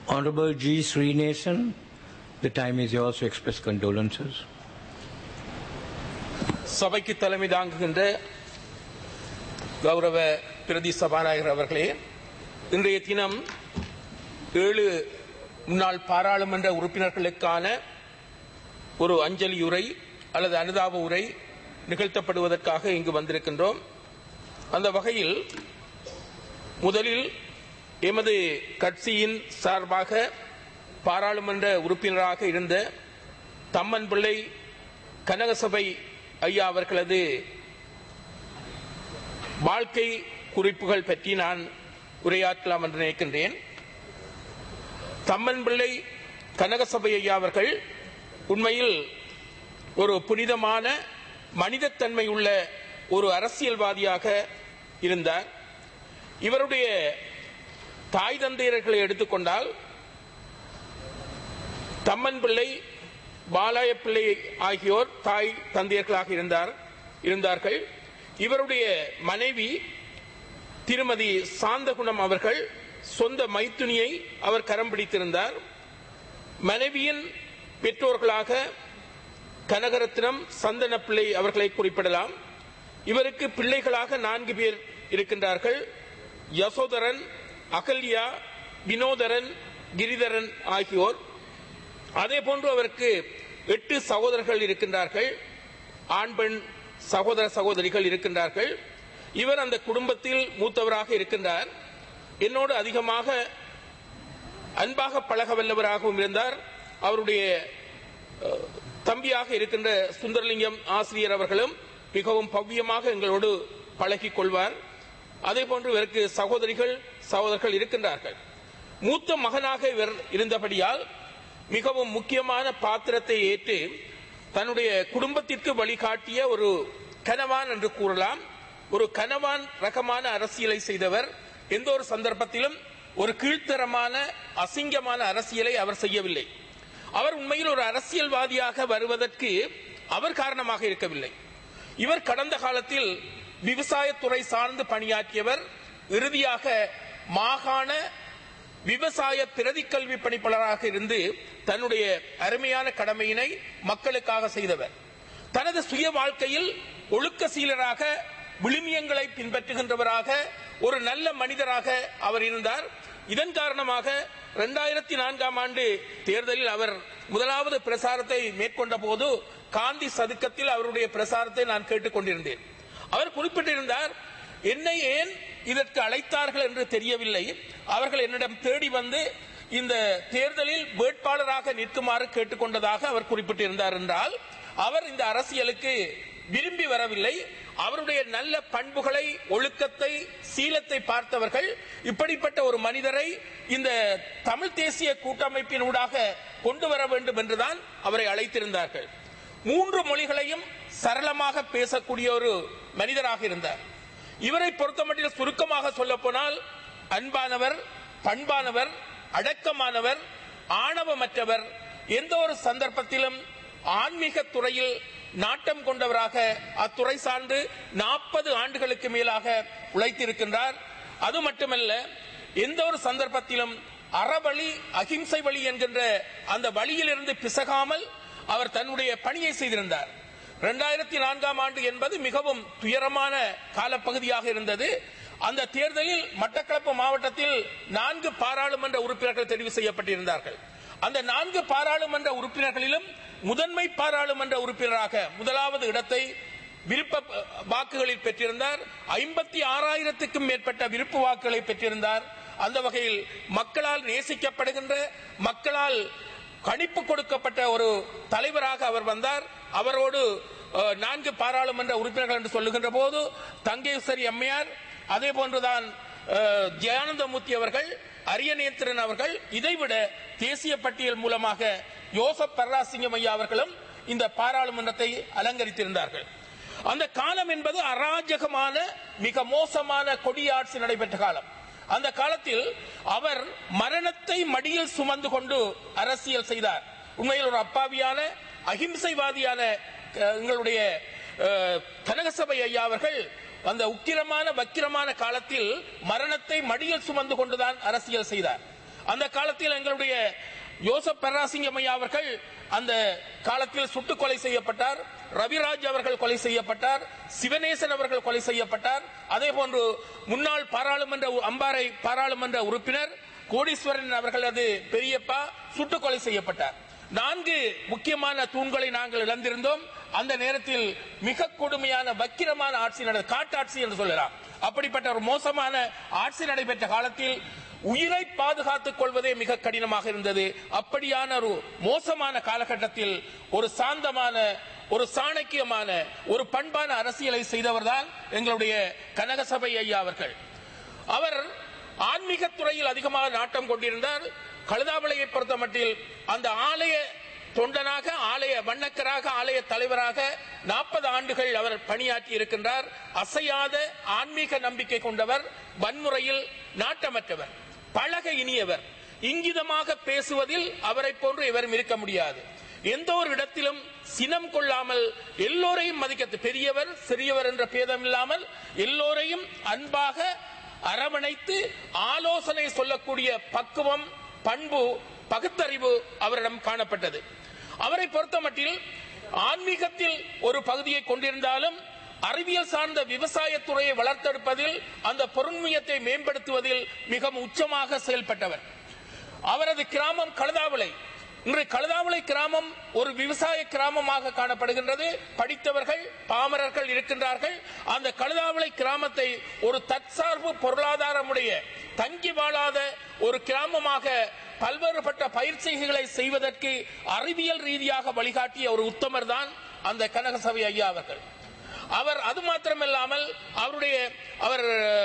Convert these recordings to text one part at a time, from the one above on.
Honorable G. Srinason, the time is yours to express condolences. சபைக்கு தலைமை தாங்குகின்ற கௌரவ பிரதி சபாநாயகர் அவர்களே இன்றைய தினம் ஏழு முன்னாள் பாராளுமன்ற உறுப்பினர்களுக்கான ஒரு அஞ்சலி உரை அல்லது அனுதாப உரை நிகழ்த்தப்படுவதற்காக இங்கு வந்திருக்கின்றோம் அந்த வகையில் முதலில் எமது கட்சியின் சார்பாக பாராளுமன்ற உறுப்பினராக இருந்த தம்மன் பிள்ளை கனகசபை ஐயா அவர்களது வாழ்க்கை குறிப்புகள் பற்றி நான் உரையாற்றலாம் என்று நினைக்கின்றேன் தம்மன் பிள்ளை கனகசபை ஐயா அவர்கள் உண்மையில் ஒரு புனிதமான மனிதத்தன்மை உள்ள ஒரு அரசியல்வாதியாக இருந்தார் இவருடைய தாய் தந்தையர்களை எடுத்துக்கொண்டால் தம்மன் பிள்ளை பாலாய பிள்ளை ஆகியோர் தாய் தந்தையர்களாக இருந்தார் இருந்தார்கள் இவருடைய மனைவி திருமதி சாந்தகுணம் அவர்கள் சொந்த மைத்துனியை அவர் கரம் பிடித்திருந்தார் மனைவியின் பெற்றோர்களாக கனகரத்னம் சந்தன பிள்ளை அவர்களை குறிப்பிடலாம் இவருக்கு பிள்ளைகளாக நான்கு பேர் இருக்கின்றார்கள் யசோதரன் அகல்யா வினோதரன் கிரிதரன் ஆகியோர் அதே போன்று அவருக்கு எட்டு சகோதரர்கள் இருக்கின்றார்கள் ஆண் பெண் சகோதர சகோதரிகள் இருக்கின்றார்கள் இவர் அந்த குடும்பத்தில் மூத்தவராக இருக்கின்றார் என்னோடு அதிகமாக அன்பாக பழக வல்லவராகவும் இருந்தார் அவருடைய அஹ், தம்பியாக இருக்கின்ற சுந்தரலிங்கம் ஆசிரியர் அவர்களும் மிகவும் பவ்யமாக எங்களோடு பழகிக் கொள்வார் அதே போன்று இவருக்கு சகோதரிகள் சகோதரர்கள் இருக்கின்றார்கள் மூத்த மகனாக இவர் இருந்தபடியால் மிகவும் முக்கியமான பாத்திரத்தை ஏற்று தன்னுடைய குடும்பத்திற்கு வழிகாட்டிய ஒரு கனவான் என்று கூறலாம் ஒரு கனவான் ரகமான அரசியலை செய்தவர் எந்த ஒரு சந்தர்ப்பத்திலும் ஒரு கீழ்த்தரமான அசிங்கமான அரசியலை அவர் செய்யவில்லை அவர் உண்மையில் ஒரு அரசியல்வாதியாக வருவதற்கு அவர் காரணமாக இருக்கவில்லை இவர் கடந்த காலத்தில் விவசாயத்துறை சார்ந்து பணியாற்றியவர் இறுதியாக மாகாண விவசாய பிரதி கல்வி பணிப்பாளராக இருந்து தன்னுடைய அருமையான கடமையினை மக்களுக்காக செய்தவர் தனது சுய வாழ்க்கையில் ஒழுக்க சீலராக விழுமியங்களை பின்பற்றுகின்றவராக ஒரு நல்ல மனிதராக அவர் இருந்தார் இதன் காரணமாக இரண்டாயிரத்தி நான்காம் ஆண்டு தேர்தலில் அவர் முதலாவது பிரசாரத்தை மேற்கொண்ட போது காந்தி சதுக்கத்தில் அவருடைய பிரசாரத்தை நான் கேட்டுக்கொண்டிருந்தேன் அவர் குறிப்பிட்டிருந்தார் என்னை ஏன் இதற்கு அழைத்தார்கள் என்று தெரியவில்லை அவர்கள் என்னிடம் தேடி வந்து இந்த தேர்தலில் வேட்பாளராக நிற்குமாறு கேட்டுக்கொண்டதாக அவர் குறிப்பிட்டிருந்தார் என்றால் அவர் இந்த அரசியலுக்கு விரும்பி வரவில்லை அவருடைய நல்ல பண்புகளை ஒழுக்கத்தை சீலத்தை பார்த்தவர்கள் இப்படிப்பட்ட ஒரு மனிதரை இந்த தமிழ் தேசிய கூட்டமைப்பின் ஊடாக கொண்டு வர வேண்டும் என்றுதான் அவரை அழைத்திருந்தார்கள் மூன்று மொழிகளையும் சரளமாக பேசக்கூடிய ஒரு மனிதராக இருந்தார் இவரை பொறுத்தமட்டில் சுருக்கமாக சொல்ல போனால் அன்பானவர் பண்பானவர் அடக்கமானவர் ஆணவமற்றவர் எந்த ஒரு சந்தர்ப்பத்திலும் ஆன்மீக துறையில் நாட்டம் கொண்டவராக அத்துறை சார்ந்து நாற்பது ஆண்டுகளுக்கு மேலாக உழைத்திருக்கின்றார் அது மட்டுமல்ல எந்த ஒரு சந்தர்ப்பத்திலும் அறவழி அகிம்சை வழி என்கின்ற அந்த வழியிலிருந்து பிசகாமல் அவர் தன்னுடைய பணியை செய்திருந்தார் இரண்டாயிரத்தி நான்காம் ஆண்டு என்பது மிகவும் துயரமான காலப்பகுதியாக இருந்தது அந்த தேர்தலில் மட்டக்களப்பு மாவட்டத்தில் நான்கு பாராளுமன்ற உறுப்பினர்கள் தெரிவு செய்யப்பட்டிருந்தார்கள் அந்த நான்கு பாராளுமன்ற உறுப்பினர்களிலும் முதன்மை பாராளுமன்ற உறுப்பினராக முதலாவது இடத்தை விருப்ப வாக்குகளில் பெற்றிருந்தார் ஐம்பத்தி ஆறாயிரத்துக்கும் மேற்பட்ட விருப்பு வாக்குகளை பெற்றிருந்தார் அந்த வகையில் மக்களால் நேசிக்கப்படுகின்ற மக்களால் கணிப்பு கொடுக்கப்பட்ட ஒரு தலைவராக அவர் வந்தார் அவரோடு அஹ், நான்கு பாராளுமன்ற உறுப்பினர்கள் என்று சொல்லுகின்ற போது தங்கேஸ்வரி அம்மையார் அதே போன்றுதான் அஹ், ஜெயானந்தமூர்த்தி அவர்கள் அரியநேத்திரன் அவர்கள் இதைவிட தேசிய பட்டியல் மூலமாக யோசப் பர்ராசிங்கம் ஐயா அவர்களும் இந்த பாராளுமன்றத்தை அலங்கரித்திருந்தார்கள் அந்த காலம் என்பது அராஜகமான மிக மோசமான கொடியாட்சி நடைபெற்ற காலம் அந்த காலத்தில் அவர் மரணத்தை மடியில் சுமந்து கொண்டு அரசியல் செய்தார் உண்மையில் ஒரு அப்பாவியான அகிம்சைவாதியான அஹ், எங்களுடைய அஹ், கனகசபை ஐயா அவர்கள் அந்த உக்கிரமான வக்கிரமான காலத்தில் மரணத்தை மடியில் சுமந்து கொண்டுதான் அரசியல் செய்தார் அந்த காலத்தில் எங்களுடைய யோசப் பெராசிங்கம் ஐயா அவர்கள் அந்த காலத்தில் சுட்டுக் கொலை செய்யப்பட்டார் ரவிராஜ் அவர்கள் கொலை செய்யப்பட்டார் சிவநேசன் அவர்கள் கொலை செய்யப்பட்டார் அதே போன்று முன்னாள் பாராளுமன்ற உ- அம்பாறை பாராளுமன்ற உறுப்பினர் கோடீஸ்வரன் அவர்களது பெரியப்பா சுட்டுக் கொலை செய்யப்பட்டார் நான்கு முக்கியமான தூண்களை நாங்கள் இழந்திருந்தோம் அந்த நேரத்தில் மிக கொடுமையான வக்கிரமான ஆட்சி நட காட்டாட்சி என்று சொல்லலாம் அப்படிப்பட்ட ஒரு மோசமான ஆட்சி நடைபெற்ற காலத்தில் உயிரை பாதுகாத்துக் கொள்வதே மிக கடினமாக இருந்தது அப்படியான ஒரு மோசமான காலகட்டத்தில் ஒரு சாந்தமான ஒரு சாணக்கியமான ஒரு பண்பான அரசியலை செய்தவர்தான் எங்களுடைய கனகசபை ஐயா அவர்கள் அவர் ஆன்மீகத் துறையில் அதிகமாக நாட்டம் கொண்டிருந்தார் கழுதாவளையை பொறுத்தமட்டில் அந்த ஆலய தொண்டனாக ஆலய வண்ணக்கராக ஆலய தலைவராக நாற்பது ஆண்டுகள் அவர் பணியாற்றி இருக்கின்றார் அசையாத ஆன்மீக நம்பிக்கை கொண்டவர் வன்முறையில் நாட்டமற்றவர் பழக இனியவர் இங்கிதமாக பேசுவதில் அவரை போன்று எவரும் இருக்க முடியாது எந்த ஒரு இடத்திலும் சினம் கொள்ளாமல் எல்லோரையும் மதிக்க பெரியவர் சிறியவர் என்ற பேதம் இல்லாமல் எல்லோரையும் அன்பாக அரவணைத்து ஆலோசனை சொல்லக்கூடிய பக்குவம் பண்பு பகுத்தறிவு அவரிடம் காணப்பட்டது அவரை பொறுத்தமட்டில் ஆன்மீகத்தில் ஒரு பகுதியை கொண்டிருந்தாலும் அறிவியல் சார்ந்த விவசாயத்துறையை வளர்த்தெடுப்பதில் அந்த பொருண்மையத்தை மேம்படுத்துவதில் மிகவும் உச்சமாக செயல்பட்டவர் அவரது கிராமம் கழுதாவளை இன்று கழுதாவளை கிராமம் ஒரு விவசாய கிராமமாக காணப்படுகின்றது படித்தவர்கள் பாமரர்கள் இருக்கின்றார்கள் அந்த கழுதாவளை கிராமத்தை ஒரு தற்சார்பு பொருளாதாரமுடைய தங்கி வாழாத ஒரு கிராமமாக பல்வேறுபட்ட பயிற்சிகளை செய்வதற்கு அறிவியல் ரீதியாக வழிகாட்டிய ஒரு உத்தமர் தான் அந்த கனகசபை ஐயா அவர்கள் அவர் அது மாத்திரமில்லாமல் அவருடைய அவர்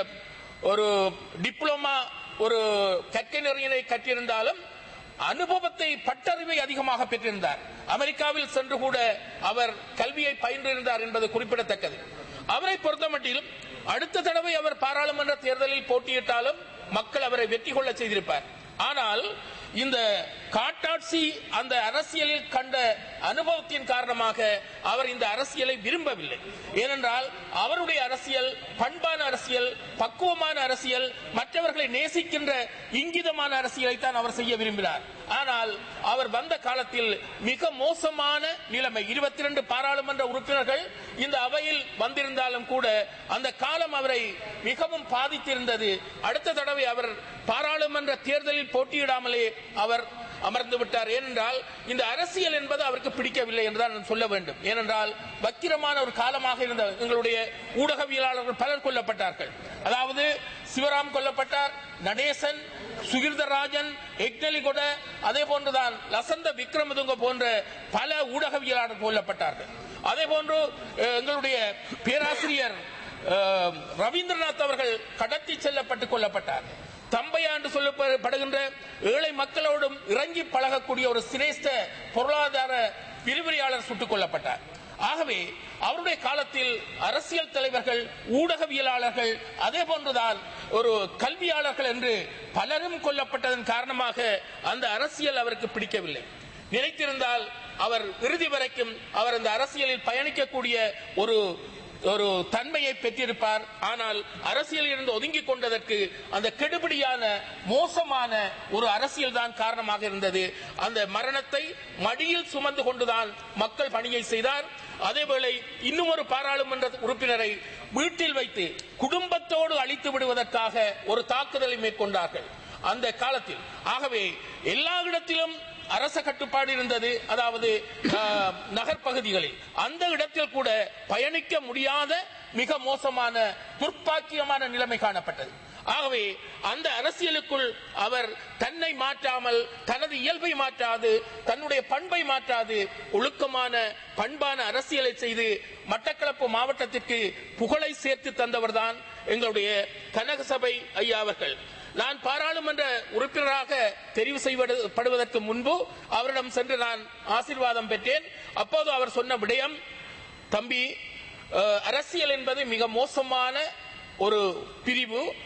ஒரு டிப்ளமா ஒரு கற்கை நெறியினை கற்றிருந்தாலும் அனுபவத்தை பட்டறிவை அதிகமாக பெற்றிருந்தார் அமெரிக்காவில் சென்று கூட அவர் கல்வியை பயின்றிருந்தார் என்பது குறிப்பிடத்தக்கது அவரை பொறுத்தமட்டில் அடுத்த தடவை அவர் பாராளுமன்ற தேர்தலில் போட்டியிட்டாலும் மக்கள் அவரை வெற்றி கொள்ள செய்திருப்பார் ஆனால் இந்த காட்டாட்சி அந்த அரசியலில் கண்ட அனுபவத்தின் காரணமாக அவர் இந்த அரசியலை விரும்பவில்லை ஏனென்றால் அவருடைய அரசியல் பண்பான அரசியல் பக்குவமான அரசியல் மற்றவர்களை நேசிக்கின்ற இங்கிதமான அரசியலை தான் அவர் செய்ய விரும்பினார் ஆனால் அவர் வந்த காலத்தில் மிக மோசமான நிலைமை இருபத்தி இரண்டு பாராளுமன்ற உறுப்பினர்கள் இந்த அவையில் வந்திருந்தாலும் கூட அந்த காலம் அவரை மிகவும் பாதித்திருந்தது அடுத்த தடவை அவர் பாராளுமன்ற தேர்தலில் போட்டியிடாமலே அவர் அமர்ந்து விட்டார் ஏனென்றால் இந்த அரசியல் என்பது அவருக்கு பிடிக்கவில்லை என்றுதான் நான் சொல்ல வேண்டும் ஏனென்றால் வக்கிரமான ஒரு காலமாக இருந்த எங்களுடைய ஊடகவியலாளர்கள் பலர் கொல்லப்பட்டார்கள் அதாவது சிவராம் கொல்லப்பட்டார் நடேசன் சுகிர்தராஜன் எக்னலிகொட அதே போன்றுதான் லசந்த விக்ரமதுங்க போன்ற பல ஊடகவியலாளர்கள் கொல்லப்பட்டார்கள் அதே போன்று அஹ், எங்களுடைய பேராசிரியர் அஹ், ரவீந்திரநாத் அவர்கள் கடத்தி செல்லப்பட்டு கொல்லப்பட்டார் தம்பையா என்று சொல்லப்படுகின்ற ஏழை மக்களோடும் இறங்கி பழகக்கூடிய ஒரு சிரேஷ்ட பொருளாதார விரிவுரையாளர் சுட்டுக் கொல்லப்பட்டார் ஆகவே அவருடைய காலத்தில் அரசியல் தலைவர்கள் ஊடகவியலாளர்கள் அதே போன்றுதான் ஒரு கல்வியாளர்கள் என்று பலரும் கொல்லப்பட்டதன் காரணமாக அந்த அரசியல் அவருக்கு பிடிக்கவில்லை நினைத்திருந்தால் அவர் இறுதி வரைக்கும் அவர் அந்த அரசியலில் பயணிக்கக்கூடிய ஒரு ஒரு தன்மையை பெற்றிருப்பார் ஆனால் அரசியலில் இருந்து ஒதுங்கிக் கொண்டதற்கு அந்த கெடுபிடியான மோசமான ஒரு அரசியல் தான் காரணமாக இருந்தது அந்த மரணத்தை மடியில் சுமந்து கொண்டுதான் மக்கள் பணியை செய்தார் அதேவேளை இன்னும் ஒரு பாராளுமன்ற உறுப்பினரை வீட்டில் வைத்து குடும்பத்தோடு அழித்து விடுவதற்காக ஒரு தாக்குதலை மேற்கொண்டார்கள் அந்த காலத்தில் ஆகவே எல்லா இடத்திலும் அரச கட்டுப்பாடு இருந்தது அதாவது ஆஹ், நகர்ப்பகுதிகளில் அந்த இடத்தில் கூட பயணிக்க முடியாத மிக மோசமான துர்ப்பாக்கியமான நிலைமை காணப்பட்டது ஆகவே அந்த அரசியலுக்குள் அவர் தன்னை மாற்றாமல் தனது இயல்பை மாற்றாது தன்னுடைய பண்பை மாற்றாது ஒழுக்கமான பண்பான அரசியலை செய்து மட்டக்களப்பு மாவட்டத்திற்கு புகழை சேர்த்து தந்தவர்தான் எங்களுடைய கனகசபை ஐயா அவர்கள் நான் பாராளுமன்ற உறுப்பினராக தெரிவு செய்யப்படுவதற்கு முன்பு அவரிடம் சென்று நான் ஆசீர்வாதம் பெற்றேன் அப்போது அவர் சொன்ன விடயம் தம்பி அஹ், அரசியல் என்பது மிக மோசமான ஒரு பிரிவு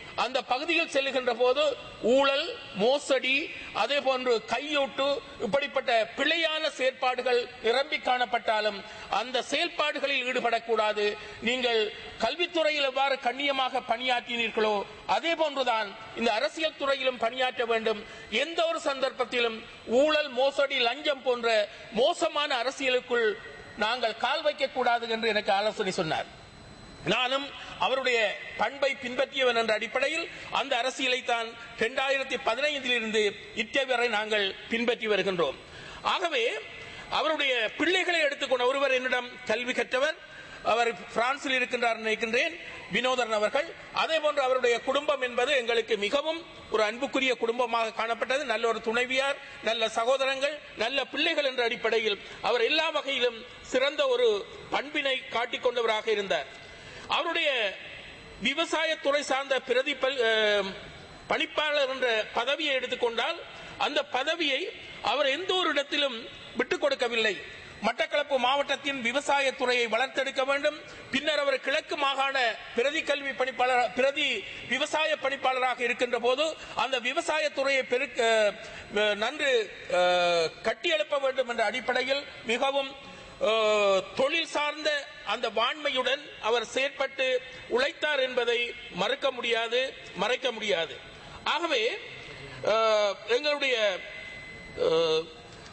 அந்த பகுதியில் செல்லுகின்ற போது ஊழல் மோசடி அதே போன்று கையூட்டு இப்படிப்பட்ட பிழையான செயற்பாடுகள் நிரம்பி காணப்பட்டாலும் அந்த செயல்பாடுகளில் ஈடுபடக்கூடாது நீங்கள் கல்வித்துறையில் எவ்வாறு கண்ணியமாக பணியாற்றினீர்களோ அதே போன்றுதான் இந்த அரசியல் துறையிலும் பணியாற்ற வேண்டும் எந்த ஒரு சந்தர்ப்பத்திலும் ஊழல் மோசடி லஞ்சம் போன்ற மோசமான அரசியலுக்குள் நாங்கள் கால் வைக்கக்கூடாது என்று எனக்கு ஆலோசனை சொன்னார் நானும் அவருடைய பண்பை பின்பற்றியவன் என்ற அடிப்படையில் அந்த அரசியலை தான் இரண்டாயிரத்தி பதினைந்தில் இருந்து இற்றை வரை நாங்கள் பின்பற்றி வருகின்றோம் ஆகவே அவருடைய பிள்ளைகளை எடுத்துக்கொண்ட ஒருவர் என்னிடம் கல்வி கற்றவர் அவர் பிரான்சில் இருக்கின்றார் நினைக்கின்றேன் வினோதரன் அவர்கள் அதே போன்று அவருடைய குடும்பம் என்பது எங்களுக்கு மிகவும் ஒரு அன்புக்குரிய குடும்பமாக காணப்பட்டது நல்ல ஒரு துணைவியார் நல்ல சகோதரங்கள் நல்ல பிள்ளைகள் என்ற அடிப்படையில் அவர் எல்லா வகையிலும் சிறந்த ஒரு பண்பினை காட்டிக் கொண்டவராக இருந்தார் அவருடைய விவசாயத்துறை சார்ந்த பிரதி பணிப்பாளர் என்ற பதவியை எடுத்துக்கொண்டால் அந்த பதவியை அவர் எந்த ஒரு இடத்திலும் விட்டுக் கொடுக்கவில்லை மட்டக்களப்பு மாவட்டத்தின் விவசாயத்துறையை வளர்த்தெடுக்க வேண்டும் பின்னர் அவர் கிழக்கு மாகாண பிரதி கல்வி பணிப்பாளர் பிரதி விவசாய பணிப்பாளராக இருக்கின்ற போது அந்த விவசாயத்துறையை பெருக்க அஹ், நன்கு அஹ், கட்டியெழுப்ப வேண்டும் என்ற அடிப்படையில் மிகவும் அஹ், தொழில் சார்ந்த அந்த வாண்மையுடன் அவர் செயற்பட்டு உழைத்தார் என்பதை மறுக்க முடியாது மறைக்க முடியாது ஆகவே அஹ், எங்களுடைய அஹ்,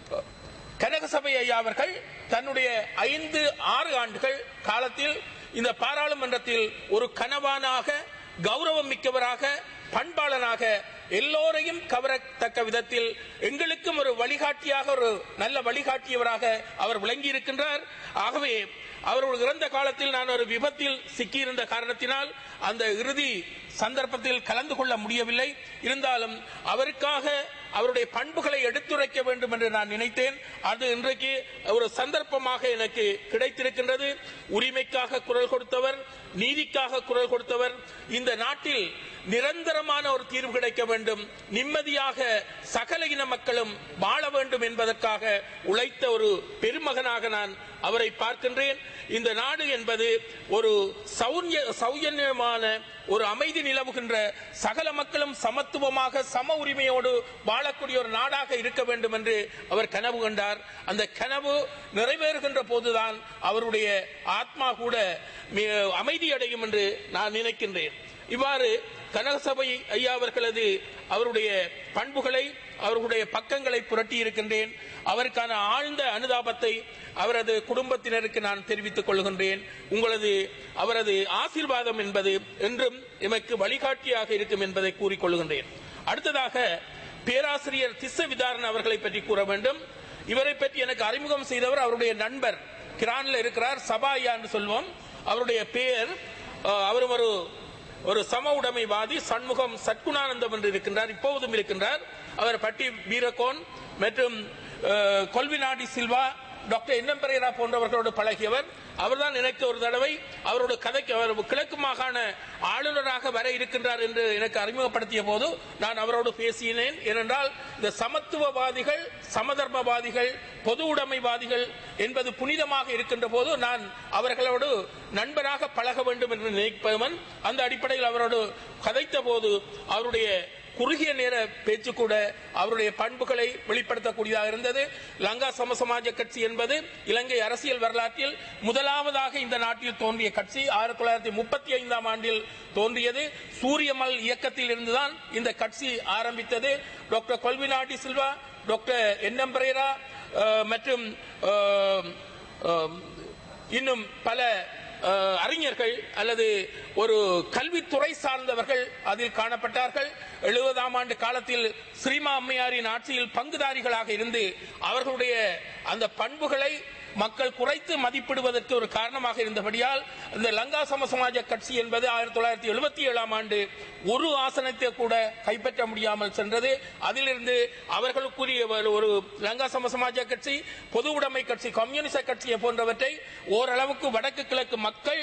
கனகசபை ஐயா அவர்கள் தன்னுடைய ஐந்து ஆறு ஆண்டுகள் காலத்தில் இந்த பாராளுமன்றத்தில் ஒரு கனவானாக கௌரவம் மிக்கவராக பண்பாளனாக எல்லோரையும் கவரத்தக்க விதத்தில் எங்களுக்கும் ஒரு வழிகாட்டியாக ஒரு நல்ல வழிகாட்டியவராக அவர் விளங்கி இருக்கின்றார் ஆகவே அவர்கள் இறந்த காலத்தில் நான் ஒரு விபத்தில் சிக்கியிருந்த காரணத்தினால் அந்த இறுதி சந்தர்ப்பத்தில் கலந்து கொள்ள முடியவில்லை இருந்தாலும் அவருக்காக அவருடைய பண்புகளை எடுத்துரைக்க வேண்டும் என்று நான் நினைத்தேன் அது இன்றைக்கு ஒரு சந்தர்ப்பமாக எனக்கு கிடைத்திருக்கின்றது உரிமைக்காக குரல் கொடுத்தவர் நீதிக்காக குரல் கொடுத்தவர் இந்த நாட்டில் நிரந்தரமான ஒரு தீர்வு கிடைக்க வேண்டும் நிம்மதியாக சகல இன மக்களும் வாழ வேண்டும் என்பதற்காக உழைத்த ஒரு பெருமகனாக நான் அவரை பார்க்கின்றேன் இந்த நாடு என்பது ஒரு சௌன்ய சௌஜன்யமான ஒரு அமைதி நிலவுகின்ற சகல மக்களும் சமத்துவமாக சம உரிமையோடு வாழக்கூடிய ஒரு நாடாக இருக்க வேண்டும் என்று அவர் கனவு கண்டார் அந்த கனவு நிறைவேறுகின்ற போதுதான் அவருடைய ஆத்மா கூட மி- அமைதி அடையும் என்று நான் நினைக்கின்றேன் இவ்வாறு கனகசபை ஐயா அவர்களது அவருடைய பண்புகளை அவர்களுடைய பக்கங்களை புரட்டி இருக்கின்றேன் அவருக்கான ஆழ்ந்த அனுதாபத்தை அவரது குடும்பத்தினருக்கு நான் தெரிவித்துக் கொள்கின்றேன் உங்களது அவரது ஆசீர்வாதம் என்பது என்றும் எமக்கு வழிகாட்டியாக இருக்கும் என்பதை கூறிக்கொள்கின்றேன் அடுத்ததாக பேராசிரியர் திஸ்ஸ விதாரன் அவர்களை பற்றி கூற வேண்டும் இவரை பற்றி எனக்கு அறிமுகம் செய்தவர் அவருடைய நண்பர் கிரான்ல இருக்கிறார் சபாயா என்று சொல்வோம் அவருடைய பெயர் அஹ், அவரும் ஒரு ஒரு சம உடைமைவாதி சண்முகம் சத்குணானந்தம் என்று இருக்கின்றார் இப்போதும் இருக்கின்றார் அவர் பட்டி வீரகோன் மற்றும் அஹ், கொல்விநாடி சில்வா டாக்டர் என்எம் பெரேரா போன்றவர்களோடு பழகியவர் அவர்தான் எனக்கு ஒரு தடவை அவரோட கதைக்கு அவர் கிழக்கு மாகாண ஆளுநராக வர இருக்கின்றார் என்று எனக்கு அறிமுகப்படுத்திய போது நான் அவரோடு பேசினேன் ஏனென்றால் இந்த சமத்துவவாதிகள் சமதர்மவாதிகள் பொது உடைமைவாதிகள் என்பது புனிதமாக இருக்கின்ற போது நான் அவர்களோடு நண்பராக பழக வேண்டும் என்று நினைப்பவன் அந்த அடிப்படையில் அவரோடு கதைத்த போது அவருடைய குறுகிய நேர பேச்சு கூட அவருடைய பண்புகளை வெளிப்படுத்தக்கூடியதாக இருந்தது லங்கா சமசமாஜ கட்சி என்பது இலங்கை அரசியல் வரலாற்றில் முதலாவதாக இந்த நாட்டில் தோன்றிய கட்சி ஆயிரத்தி தொள்ளாயிரத்தி முப்பத்தி ஐந்தாம் ஆண்டில் தோன்றியது சூரியமல் இயக்கத்தில் இருந்துதான் இந்த கட்சி ஆரம்பித்தது doctor Colvin R de Silva doctor N M Perera அஹ், மற்றும் அஹ், அஹ், இன்னும் பல அஹ், அறிஞர்கள் அல்லது ஒரு கல்வித்துறை சார்ந்தவர்கள் அதில் காணப்பட்டார்கள் எழுபதாம் ஆண்டு காலத்தில் ஸ்ரீமா அம்மையாரின் ஆட்சியில் பங்குதாரிகளாக இருந்து அவர்களுடைய அந்த பண்புகளை மக்கள் குறைத்து மதிப்பிடுவதற்கு ஒரு காரணமாக இருந்தபடியால் இந்த லங்கா சமசமாஜ கட்சி என்பது ஆயிரத்தி தொள்ளாயிரத்தி எழுபத்தி ஏழாம் ஆண்டு ஒரு ஆசனத்தை கூட கைப்பற்ற முடியாமல் சென்றது அதிலிருந்து அவர்களுக்குரிய ஒரு- ஒரு லங்கா சமசமாஜ கட்சி பொது உடைமை கட்சி கம்யூனிச கட்சியை போன்றவற்றை ஓரளவுக்கு வடக்கு கிழக்கு மக்கள்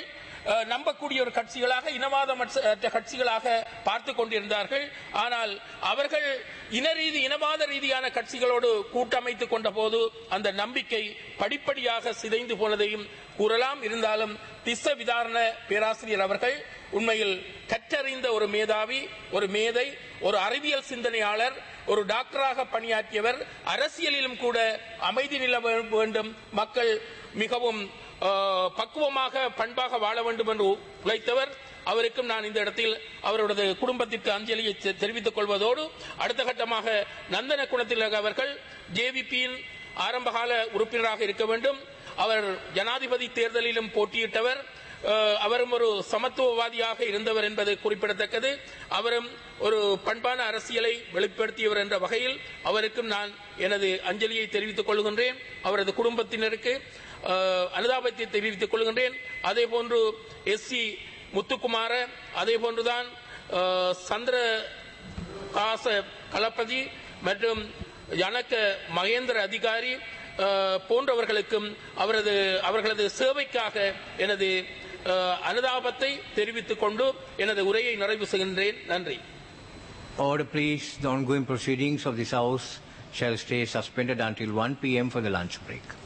அஹ், நம்பக்கூடிய ஒரு கட்சிகளாக இனவாதமற்ற கட்சிகளாக பார்த்து கொண்டிருந்தார்கள் ஆனால் அவர்கள் இனரீதி இனவாத ரீதியான கட்சிகளோடு கூட்டமைத்துக் கொண்ட போது அந்த நம்பிக்கை படிப்படியாக சிதைந்து போனதையும் கூறலாம் இருந்தாலும் திஸ்ஸ விதாரண பேராசிரியர் அவர்கள் உண்மையில் கற்றறிந்த ஒரு மேதாவி ஒரு மேதை ஒரு அறிவியல் சிந்தனையாளர் ஒரு டாக்டராக பணியாற்றியவர் அரசியலிலும் கூட அமைதி நில வே- வேண்டும் மக்கள் மிகவும் ஆஹ், பக்குவமாக பண்பாக வாழ வேண்டும் என்று உழைத்தவர் அவருக்கும் நான் இந்த இடத்தில் அவரது குடும்பத்திற்கு அஞ்சலியை தெ- தெரிவித்துக் கொள்வதோடு அடுத்த கட்டமாக நந்தன குணத்தில் அவர்கள் ஜேவிபியின் ஆரம்பகால உறுப்பினராக இருக்க வேண்டும் அவர் ஜனாதிபதி தேர்தலிலும் போட்டியிட்டவர் அஹ், அவரும் ஒரு சமத்துவவாதியாக இருந்தவர் என்பது குறிப்பிடத்தக்கது அவரும் ஒரு பண்பான அரசியலை வெளிப்படுத்தியவர் என்ற வகையில் அவருக்கும் நான் எனது அஞ்சலியை தெரிவித்துக் கொள்கின்றேன் அவரது குடும்பத்தினருக்கு அஹ், அனுதாபத்தை தெரிவித்துக் கொள்கின்றேன் அதே போன்று எஸ் சி முத்துக்குமார அதே போன்றுதான் அஹ், சந்திர காச களபதி மற்றும் ஜனக மகேந்திர அதிகாரி அஹ், போன்றவர்களுக்கும் அவரது அவர்களது சேவைக்காக எனது அஹ், அனுதாபத்தை தெரிவித்துக் கொண்டு எனது உரையை நிறைவு செய்கின்றேன் நன்றி Order, please. The ongoing proceedings of this House shall stay suspended until 1 p.m. for the lunch break.